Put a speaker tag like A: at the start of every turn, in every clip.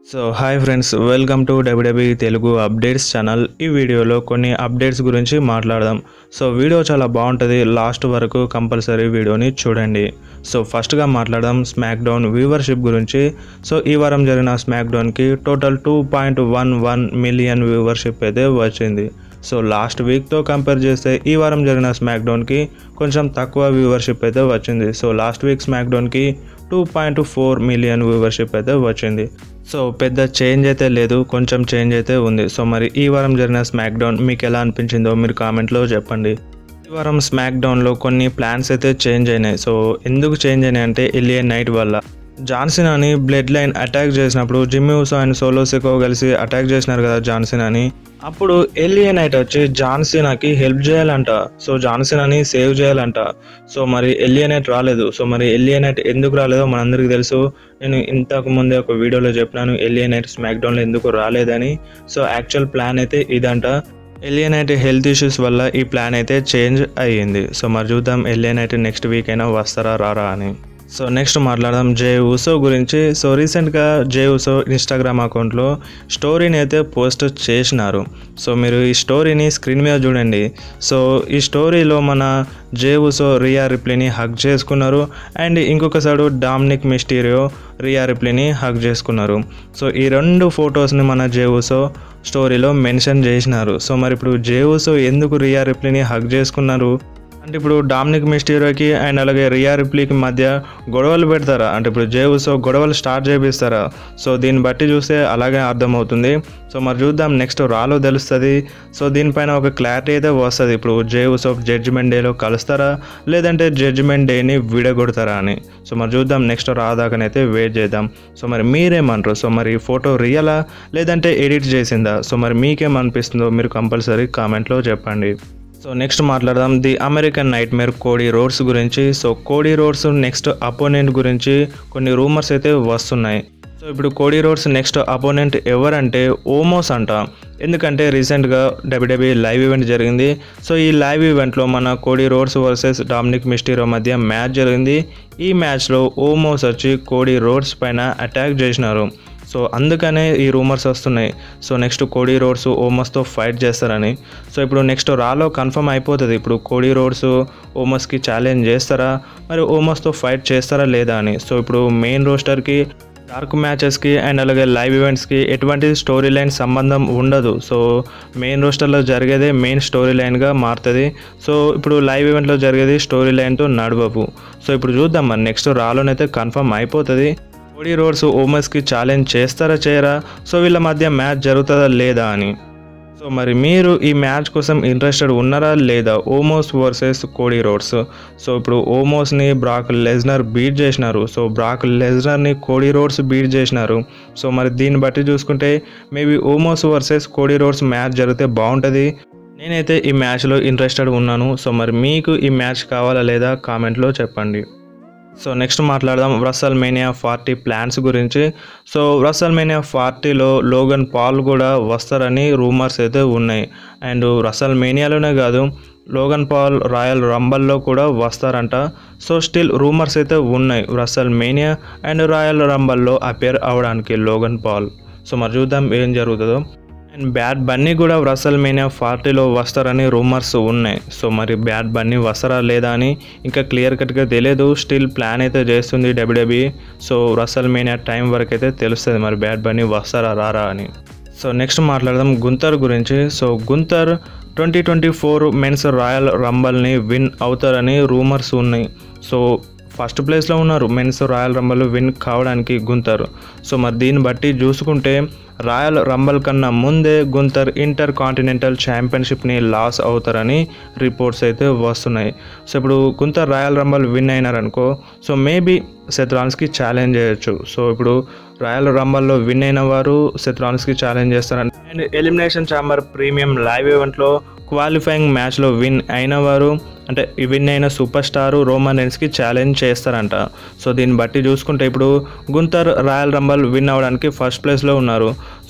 A: so hi friends welcome to WW Telugu updates channel ఈ వీడియోలో కొన్ని అప్డేట్స్ గురించి మాట్లాడదాం సో వీడియో చాలా బాగుంటుంది లాస్ట్ వరకు కంపల్సరీ వీడియోని చూడండి సో ఫస్ట్గా మాట్లాడదాం స్మాక్ డౌన్ వ్యూవర్షిప్ గురించి సో ఈ వారం జరిగిన స్మాక్ డౌన్కి total two point one one million viewership అయితే వచ్చింది సో లాస్ట్ వీక్తో కంపేర్ చేస్తే ఈ వారం జరిగిన స్మాక్ డౌన్కి కొంచెం తక్కువ వ్యూవర్షిప్ అయితే వచ్చింది సో లాస్ట్ వీక్ స్మాక్ డౌన్కి two point four million viewership అయితే వచ్చింది సో పెద్ద చేంజ్ అయితే లేదు కొంచెం చేంజ్ అయితే ఉంది సో మరి ఈ వారం జరిగిన స్మాక్ డౌన్ మీకు ఎలా అనిపించిందో మీరు కామెంట్లో చెప్పండి ఈ వారం స్మాక్ డౌన్లో కొన్ని ప్లాన్స్ అయితే చేంజ్ అయినాయి సో ఎందుకు చేంజ్ అయినాయి అంటే ఎలియన్ నైట్ వల్ల జాన్సన్ అని బ్లడ్ లైన్ అటాక్ చేసినప్పుడు Jimmy Uso and Solo Sikoa కలిసి అటాక్ చేసినారు కదా జాన్సన్ అని అప్పుడు ఎలియన్ నైట్ వచ్చి జాన్సీనాకి హెల్ప్ చేయాలంట సో జాన్సన్ అని సేవ్ చేయాలంట సో మరి ఎలియనైట్ రాలేదు సో మరి ఎలియనైట్ ఎందుకు రాలేదో మనందరికీ తెలుసు నేను ఇంతకు ముందే ఒక వీడియోలో చెప్పినాను ఎలియనైట్ స్మాక్ డౌన్లో ఎందుకు రాలేదని సో యాక్చువల్ ప్లాన్ అయితే ఇదంట ఎలియనైట్ హెల్త్ ఇష్యూస్ వల్ల ఈ ప్లాన్ అయితే చేంజ్ అయ్యింది సో మరి చూద్దాం ఎలియనైట్ నెక్స్ట్ వీక్ అయినా వస్తారా రారా అని సో నెక్స్ట్ మాట్లాడదాం జే ఉసో గురించి సో రీసెంట్గా జే ఉసో ఇన్స్టాగ్రామ్ అకౌంట్లో స్టోరీని అయితే పోస్ట్ చేసినారు సో మీరు ఈ స్టోరీని స్క్రీన్ మీద చూడండి సో ఈ స్టోరీలో మన జే ఉసో రియా రిప్లీని హక్ చేసుకున్నారు అండ్ ఇంకొక సైడు డామినిక్ మిస్టీరియో రియా రిప్లీని హక్ చేసుకున్నారు సో ఈ రెండు ఫొటోస్ని మన జే ఉసో స్టోరీలో మెన్షన్ చేసినారు సో మరి ఇప్పుడు జే ఉసో ఎందుకు రియా రిప్లీని హక్ చేసుకున్నారు అంటే ఇప్పుడు డామినిక్ మిస్టీరియోకి అండ్ అలాగే రియా రిప్లీకి మధ్య గొడవలు పెడతారా అంటే ఇప్పుడు జే ఉసో గొడవలు స్టార్ట్ చేపిస్తారా సో దీన్ని బట్టి చూస్తే అలాగే అర్థమవుతుంది సో మరి చూద్దాం నెక్స్ట్ రాలో తెలుస్తుంది సో దీనిపైన ఒక క్లారిటీ అయితే వస్తుంది ఇప్పుడు జే ఉసో జడ్జిమెంట్ డేలో కలుస్తారా లేదంటే జడ్జిమెంట్ డేని విడగొడతారా అని సో మరి చూద్దాం నెక్స్ట్ రాదాకనైతే వెయిట్ చేద్దాం సో మరి మీరేమంటారు సో మరి ఫోటో రియలా లేదంటే ఎడిట్ చేసిందా సో మరి మీకేమనిపిస్తుందో మీరు కంపల్సరీ కామెంట్లో చెప్పండి సో నెక్స్ట్ మాట్లాడదాం the American nightmare Cody Rhodes గురించి so Cody Rhodes next opponent గురించి కొన్ని రూమర్స్ అయితే వస్తున్నాయి సో ఇప్పుడు కోడీ రోడ్స్ నెక్స్ట్ అపోనెంట్ ఎవరంటే ఓమోస్ అంట ఎందుకంటే రీసెంట్గా డబ్ల్యూడబ్ల్యూ లైవ్ ఈవెంట్ జరిగింది సో ఈ లైవ్ ఈవెంట్లో మన Cody Rhodes versus Dominik Mysterio మధ్య మ్యాచ్ జరిగింది ఈ మ్యాచ్లో ఓమోస్ వచ్చి కోడీ రోడ్స్ పైన అటాక్ చేసినారు సో అందుకనే ఈ రూమర్స్ వస్తున్నాయి so next Cody roads ఓమస్తో fight చేస్తారని సో ఇప్పుడు నెక్స్ట్ రాలో కన్ఫర్మ్ అయిపోతుంది ఇప్పుడు కోడీ రోడ్స్ ఓమస్కి ఛాలెంజ్ చేస్తారా మరి ఓమస్తో ఫైట్ చేస్తారా లేదా అని సో ఇప్పుడు మెయిన్ రోస్టర్కి డార్క్ మ్యాచెస్కి అండ్ అలాగే లైవ్ ఈవెంట్స్కి ఎటువంటి స్టోరీ లైన్ సంబంధం ఉండదు సో మెయిన్ రోస్టర్లో జరిగేదే మెయిన్ స్టోరీ లైన్గా మారుతుంది సో ఇప్పుడు లైవ్ ఈవెంట్లో జరిగేది స్టోరీ లైన్తో నడవపు సో ఇప్పుడు చూద్దాం మరి నెక్స్ట్ రాలోనైతే కన్ఫర్మ్ అయిపోతుంది కోడీ రోడ్స్ ఓమస్కి ఛాలెంజ్ చేస్తారా చేయరా సో వీళ్ళ మధ్య మ్యాచ్ జరుగుతుందా లేదా అని సో మరి మీరు ఈ మ్యాచ్ కోసం ఇంట్రెస్టెడ్ ఉన్నారా లేదా Omos versus Cody Rhodes so ఇప్పుడు ఓమోస్ని బ్రాక్ లెజ్నర్ బీట్ చేసినారు సో బ్రాక్ లెజ్నర్ని కోడీ రోడ్స్ బీట్ చేసినారు సో మరి దీన్ని బట్టి చూసుకుంటే maybe Omos versus Cody Rhodes match జరిగితే బాగుంటుంది నేనైతే ఈ మ్యాచ్లో ఇంట్రెస్టెడ్ ఉన్నాను సో మరి మీకు ఈ మ్యాచ్ కావాలా లేదా కామెంట్లో చెప్పండి సో నెక్స్ట్ మాట్లాడదాం రసల్ మేనియా ఫార్టీ ప్లాన్స్ గురించి సో రసల్ మేనియా ఫార్టీలో లోగన్ పాల్ కూడా వస్తారని రూమర్స్ అయితే ఉన్నాయి అండ్ రసల్ మేనియాలోనే కాదు లోగన్ పాల్ రాయల్ రంబల్లో కూడా వస్తారంట సో స్టిల్ రూమర్స్ అయితే ఉన్నాయి రసల్ మేనియా అండ్ రాయల్ రంబల్లో అపేర్ అవడానికి లోగన్ పాల్ సో మరి చూద్దాం ఏం జరుగుతుందో అండ్ బ్యాడ్ బన్నీ కూడా రసల్ మేనియా ఫార్టీలో వస్తారని రూమర్స్ ఉన్నాయి సో మరి బ్యాడ్ బన్నీ వస్తారా లేదా అని ఇంకా క్లియర్ కట్గా తెలియదు స్టిల్ ప్లాన్ అయితే చేస్తుంది WW so WrestleMania time వరకు అయితే తెలుస్తుంది మరి బ్యాడ్ బన్నీ వస్తారా రారా అని సో నెక్స్ట్ మాట్లాడదాం గుంతర్ గురించి so Gunther twenty twenty four men's Royal రంబల్ని విన్ అవుతారని రూమర్స్ ఉన్నాయి సో ఫస్ట్ ప్లేస్లో ఉన్నారు మెన్స్ రాయల్ రంబల్ విన్ కావడానికి గుంతర్ సో మరి దీన్ని బట్టి చూసుకుంటే రాయల్ రంబల్ కన్నా ముందే గుంతర్ ఇంటర్ కాంటినెంటల్ ఛాంపియన్షిప్ని లాస్ అవుతారని రిపోర్ట్స్ అయితే వస్తున్నాయి సో ఇప్పుడు గుంతర్ రాయల్ రంబల్ విన్ అయినారనుకో సో మేబీ సెత్రాన్స్కి ఛాలెంజ్ చేయొచ్చు సో ఇప్పుడు రాయల్ రంబల్లో విన్ అయిన వారు సెత్రాన్స్కి ఛాలెంజ్ చేస్తారని and Elimination Chamber premium live ఈవెంట్లో క్వాలిఫైయింగ్ మ్యాచ్లో విన్ అయిన వారు అంటే విన్ అయిన సూపర్ స్టార్ రోమన్ రెన్స్కి ఛాలెంజ్ చేస్తారంట సో దీన్ని బట్టి చూసుకుంటే ఇప్పుడు గుంతర్ రాయల్ రంబల్ విన్ అవ్వడానికి ఫస్ట్ ప్లేస్లో ఉన్నారు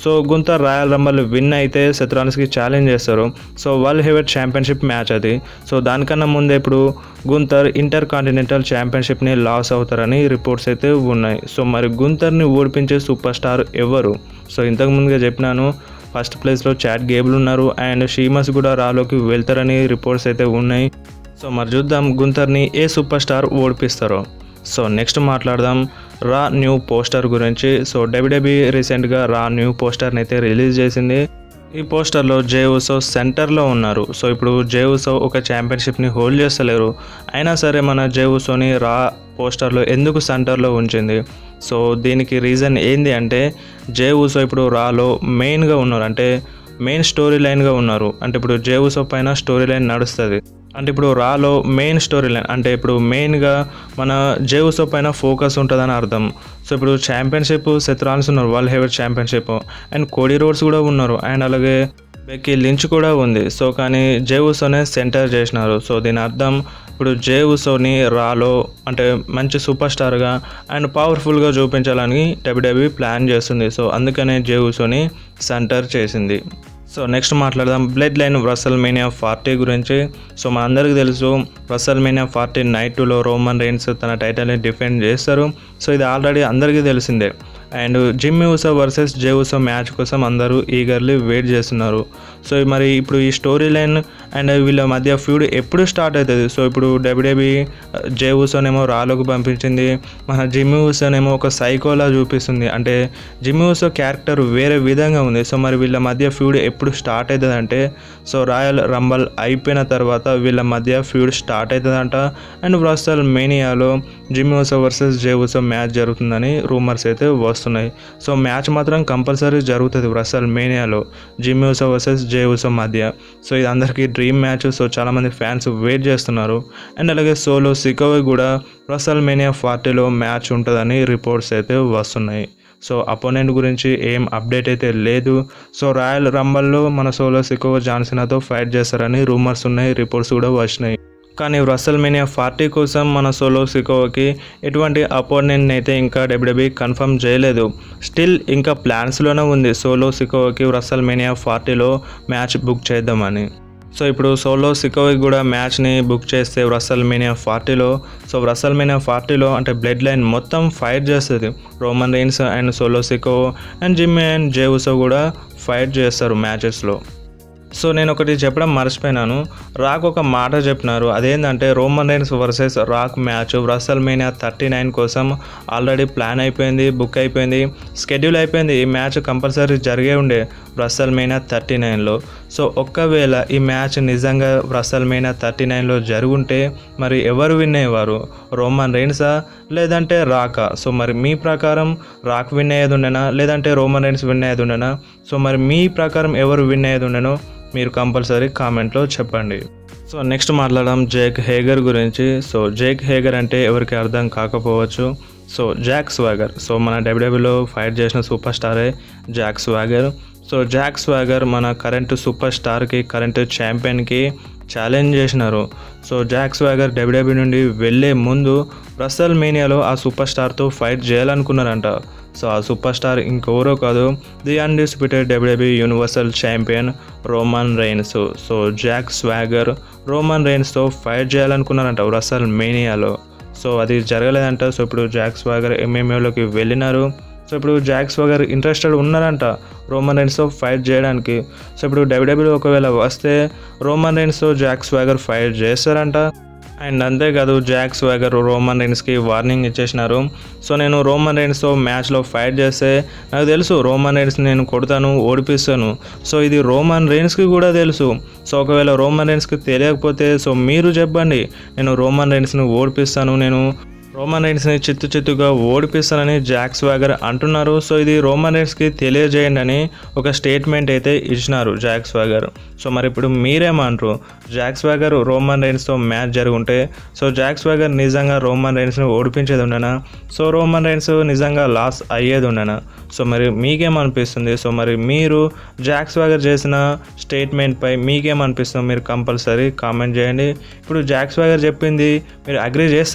A: సో గుంతర్ రాయల్ రంబల్ విన్ అయితే సెత్రాన్స్కి ఛాలెంజ్ చేస్తారు so world heavyweight championship match అది సో దానికన్నా ముందే ఇప్పుడు గుంతర్ ఇంటర్ కాంటినెంటల్ ఛాంపియన్షిప్ని లాస్ అవుతారని రిపోర్ట్స్ అయితే ఉన్నాయి సో మరి గుంతర్ని ఓడిపించే సూపర్ స్టార్ ఎవరు సో ఇంతకు ముందుగా చెప్పినాను ఫస్ట్ ప్లేస్లో చాట్ గేబుల్ ఉన్నారు అండ్ షీమస్ కూడా రాలోకి వెళ్తారని రిపోర్ట్స్ అయితే ఉన్నాయి సో మరి చూద్దాం గుంతర్ని ఏ సూపర్ స్టార్ ఓడిపిస్తారో సో నెక్స్ట్ మాట్లాడదాం రా న్యూ పోస్టర్ గురించి సో డబ్ల్యూడబ్ల్యూ రీసెంట్గా రా న్యూ పోస్టర్ని అయితే రిలీజ్ చేసింది ఈ పోస్టర్లో జే ఉసో సెంటర్లో ఉన్నారు సో ఇప్పుడు జే ఉసో ఒక ఛాంపియన్షిప్ని హోల్డ్ చేస్తలేరు అయినా సరే మన జే ఉసోని రా పోస్టర్లో ఎందుకు సెంటర్లో ఉంచింది సో దీనికి రీజన్ ఏంది అంటే జే ఉసో ఇప్పుడు రాలో మెయిన్గా ఉన్నారు అంటే మెయిన్ స్టోరీ లైన్గా ఉన్నారు అంటే ఇప్పుడు జే ఉసో పైన స్టోరీ లైన్ నడుస్తుంది అంటే ఇప్పుడు రాలో మెయిన్ స్టోరీ లైన్ అంటే ఇప్పుడు మెయిన్గా మన జే ఉసో పైన ఫోకస్ ఉంటుందని అర్థం సో ఇప్పుడు ఛాంపియన్షిప్ సెత్రాన్స్ ఉన్నారు world heavyweight championship and Cody Rhodes కూడా ఉన్నారు అండ్ అలాగే బెక్కీ లించ్ కూడా ఉంది సో కానీ జే ఉసోనే సెంటర్ చేసినారు సో దీని అర్థం ఇప్పుడు జే ఉసోని రాలో అంటే మంచి సూపర్ స్టార్గా అండ్ పవర్ఫుల్గా చూపించాలని డబ్ల్యూడబ్ల్యూ ప్లాన్ చేస్తుంది సో అందుకనే జే ఉసోని సెంటర్ చేసింది సో నెక్స్ట్ మాట్లాడదాం bloodline WrestleMania forty గురించి సో మనందరికీ తెలుసు రసల్ మేనియా ఫార్టీ నైట్ టూలో రోమన్ రైన్స్ తన టైటిల్ని డిఫెండ్ చేస్తారు సో ఇది ఆల్రెడీ అందరికీ తెలిసిందే and Jim Uso versus Jey Uso match కోసం అందరూ ఈగర్లీ వెయిట్ చేస్తున్నారు సో మరి ఇప్పుడు ఈ స్టోరీ లైన్ అండ్ వీళ్ళ మధ్య ఫ్యూడ్ ఎప్పుడు స్టార్ట్ అవుతుంది సో ఇప్పుడు డబ్ల్యూడబ్ల్యూ జే యూసోనేమో రాలోకి పంపించింది మన జిమ్ యూసోనేమో ఒక సైకోలా చూపిస్తుంది అంటే జిమ్ యూసో క్యారెక్టర్ వేరే విధంగా ఉంది సో మరి వీళ్ళ మధ్య ఫ్యూడ్ ఎప్పుడు స్టార్ట్ అవుతుంది అంటే సో రాయల్ రంబల్ అయిపోయిన తర్వాత వీళ్ళ మధ్య ఫ్యూడ్ స్టార్ట్ అవుతుందంట అండ్ ప్రస్తుతం మేనియాలో Jim Uso versus Jey Uso match జరుగుతుందని రూమర్స్ అయితే వస్తున్నాయి సో మ్యాచ్ మాత్రం కంపల్సరీ జరుగుతుంది రసల్ మేనియాలో Jim Uso versus Jey Uso మధ్య సో ఇది అందరికీ డ్రీమ్ మ్యాచ్ సో చాలామంది ఫ్యాన్స్ వెయిట్ చేస్తున్నారు అండ్ అలాగే సోలో సికోవి కూడా రసల్ మేనియా ఫార్టీలో మ్యాచ్ ఉంటుందని రిపోర్ట్స్ అయితే వస్తున్నాయి సో అపోనెంట్ గురించి ఏం అప్డేట్ అయితే లేదు సో రాయల్ రంబల్లో మన సోలో సికోవ జాన్సనాతో ఫైట్ చేస్తారని రూమర్స్ ఉన్నాయి రిపోర్ట్స్ కూడా వచ్చినాయి కానీ రసల్ మేనియా ఫార్టీ కోసం మన సోలో సికోవకి ఎటువంటి అపోనెంట్ అయితే ఇంకా డబ్ల్యూడబ్ల్యూ కన్ఫర్మ్ చేయలేదు స్టిల్ ఇంకా ప్లాన్స్లోనే ఉంది సోలో సికోవకి రసల్ మేనియా ఫార్టీలో మ్యాచ్ బుక్ చేద్దామని సో ఇప్పుడు సోలో సికోవిక్ కూడా మ్యాచ్ని బుక్ చేస్తే రసల్ మేనియా ఫార్టీలో సో రసల్ మేనియా ఫార్టీలో అంటే బ్లడ్ లైన్ మొత్తం ఫైట్ చేస్తుంది Roman Reigns and Solo Sikoa and Jim and Jey Uso కూడా ఫైట్ చేస్తారు మ్యాచెస్లో సో నేను ఒకటి చెప్పడం మర్చిపోయినాను రాక్ ఒక మాట చెప్పినారు అదేంటంటే Roman Reigns versus Rock match WrestleMania thirty nine కోసం ఆల్రెడీ ప్లాన్ అయిపోయింది బుక్ అయిపోయింది షెడ్యూల్ అయిపోయింది ఈ మ్యాచ్ కంపల్సరీ జరిగే ఉండే రసల్ మేనియా థర్టీ నైన్లో సో ఒక్కవేళ ఈ మ్యాచ్ నిజంగా రసల్ మేనియా థర్టీ నైన్లో జరుగుంటే మరి ఎవరు విన్ అయ్యేవారు రోమన్ రైన్సా లేదంటే రాకా సో మరి మీ ప్రకారం రాక్ విన్ అయ్యేది ఉండేనా లేదంటే రోమన్ రైన్స్ విన్ అయ్యేది ఉండేనా సో మరి మీ ప్రకారం ఎవరు విన్ అయ్యేది ఉండేనో మీరు కంపల్సరీ కామెంట్లో చెప్పండి సో నెక్స్ట్ మాట్లాడడం జేక్ హేగర్ గురించి సో జేక్ హేగర్ అంటే ఎవరికి అర్థం కాకపోవచ్చు సో జాక్ స్వాగర్ సో మన డబ్ల్యూడబ్ల్యూలో ఫైట్ చేసిన సూపర్ స్టారే Jack Swagger so Jack Swagger మన కరెంట్ సూపర్ స్టార్కి కరెంట్ ఛాంపియన్కి ఛాలెంజ్ చేసినారు సో జాక్ స్వాగర్ డబ్ల్యూడబ్ల్యూ నుండి వెళ్ళే ముందు రసల్ మేనియాలో ఆ సూపర్ స్టార్తో ఫైట్ చేయాలనుకున్నారంట సో ఆ సూపర్ స్టార్ ఇంకెవరో కాదు the undisputed W W universal champion Roman Reigns so Jack Swagger Roman రైన్స్తో ఫైట్ చేయాలనుకున్నారంట రసల్ మేనియాలో సో అది జరగలేదంట సో ఇప్పుడు జాక్ స్వాగర్ ఎంఎంఏలోకి వెళ్ళినారు సో ఇప్పుడు జాక్స్ వగర్ ఇంట్రెస్టెడ్ ఉన్నారంట రోమన్ రైన్స్తో ఫైట్ చేయడానికి సో ఇప్పుడు డబ్ల్యూడబ్ల్యూ ఒకవేళ వస్తే రోమన్ రైన్స్తో జాక్స్ వాగర్ ఫైట్ చేస్తారంట అండ్ అంతేకాదు జాక్స్ వాగర్ రోమన్ రైన్స్కి వార్నింగ్ ఇచ్చేసినారు సో నేను రోమన్ రైన్స్తో మ్యాచ్లో ఫైట్ చేస్తే నాకు తెలుసు రోమన్ రైన్స్ నేను కొడతాను ఓడిపిస్తాను సో ఇది రోమన్ రైన్స్కి కూడా తెలుసు సో ఒకవేళ రోమన్ రైన్స్కి తెలియకపోతే సో మీరు చెప్పండి నేను రోమన్ రైన్స్ని ఓడిపిస్తాను నేను రోమన్ రైన్స్ని చిత్తు చిత్తుగా ఓడిపిస్తానని జాక్స్ వాగర్ అంటున్నారు సో ఇది రోమన్ రైన్స్కి తెలియజేయండి అని ఒక స్టేట్మెంట్ అయితే ఇచ్చినారు జాక్స్ వాగర్ సో మరి ఇప్పుడు మీరేమంటారు జాక్స్ వాగర్ రోమన్ రైన్స్తో మ్యాచ్ జరుగుంటే సో జాక్స్ వాగర్ నిజంగా రోమన్ రైన్స్ని ఓడిపించేది ఉండనా సో రోమన్ రైన్స్ నిజంగా లాస్ అయ్యేది ఉండనా సో మరి మీకేమనిపిస్తుంది సో మరి మీరు జాక్స్ వాగర్ చేసిన స్టేట్మెంట్పై మీకేమనిపిస్తుందో మీరు కంపల్సరీ కామెంట్ చేయండి ఇప్పుడు జాక్స్ వాగర్ చెప్పింది మీరు అగ్రి చేస్తారా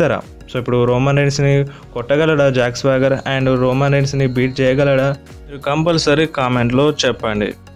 A: సో ఇప్పుడు రోమన్ రైన్స్ని కొట్టగలడా జాక్స్ వ్యాగర్ అండ్ రోమన్ రైన్స్ని బీట్ చేయగలడా మీరు కంపల్సరీ కామెంట్లో చెప్పండి